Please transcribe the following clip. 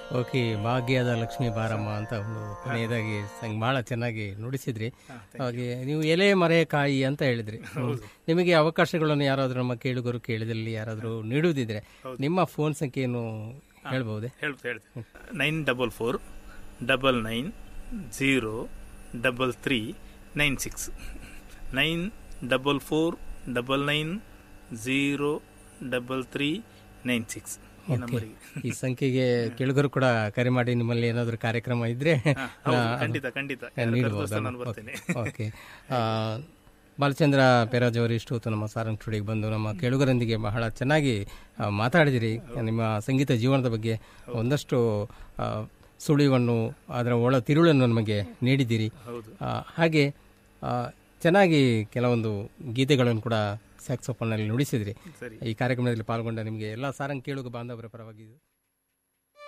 Okay ಭಾಗ್ಯದ ಲಕ್ಷ್ಮೀ ಬಾರಮ್ಮ ಅಂತ ಒಂದು ಕೊನೆಯದಾಗಿ ಸಂಗ್ ಬಹಳ ಚೆನ್ನಾಗಿ ನುಡಿಸಿದ್ರಿ ಹಾಗೆ ನೀವು ಎಲೆ ಮರೆ ಕಾಯಿ ಅಂತ ಹೇಳಿದ್ರಿ ಹ್ಮ್. ನಿಮಗೆ ಅವಕಾಶಗಳನ್ನು ಯಾರಾದರೂ ನಮ್ಮ ಕೇಳುಗರು ಕೇಳಿದಲ್ಲಿ ಯಾರಾದರೂ ನೀಡುವುದಿದ್ರೆ ನಿಮ್ಮ ಫೋನ್ ಸಂಖ್ಯೆಯನ್ನು ಹೇಳ್ಬಹುದೇ ಹೇಳ್ತಾ ಹೇಳ್ತೀನಿ nine double four double nine zero double three nine six nine double four double nine zero double three nine six ಈ ನಂಬರಿಗೆ ಈ ಸಂಖ್ಯೆಗೆ ಕೇಳುಗರು ಕೂಡ ಕರೆ ಮಾಡಿ ನಿಮ್ಮಲ್ಲಿ ಏನಾದರೂ ಕಾರ್ಯಕ್ರಮ ಇದ್ರೆ ಹೌದು, ಖಂಡಿತ ಖಂಡಿತ ಯಾರು ನೀಡಬಹುದು ಕರೆದಷ್ಟು ನಾನು ಬರ್ತೇನೆ ಓಕೆ ಆ, ಬಾಲಚಂದ್ರ ಪೇರಾಜ್ ಅವರು ಇಷ್ಟು ಹೊತ್ತು ನಮ್ಮ ಸಾರಂಗ್ ಸ್ಟುಡಿಯೋಗೆ ಬಂದು ನಮ್ಮ ಕೇಳುಗರೊಂದಿಗೆ ಬಹಳ ಚೆನ್ನಾಗಿ ಆ, ಮಾತಾಡಿದಿರಿ ನಿಮ್ಮ ಸಂಗೀತ ಜೀವನದ ಬಗ್ಗೆ ಒಂದಷ್ಟು ಆ, ಸುಳಿವನ್ನು ಅದರ ಒಳ ತಿರುಳನ್ನು ನಮಗೆ ನೀಡಿದ್ದೀರಿ ಹೌದು ಆ, ಹಾಗೆ ಆ, ಚೆನ್ನಾಗಿ ಕೆಲವೊಂದು ಗೀತೆಗಳನ್ನು ಕೂಡ ಸ್ಯಾಕ್ಸೋಫೋನ್ನಲ್ಲಿ ನುಡಿಸಿದ್ರಿ ಸರಿ ಈ ಕಾರ್ಯಕ್ರಮದಲ್ಲಿ ಪಾಲ್ಗೊಂಡ ನಿಮಗೆ ಎಲ್ಲ ಸಾರಂಗ್ ಕೇಳುಗ ಬಾಂಧವರ ಪರವಾಗಿ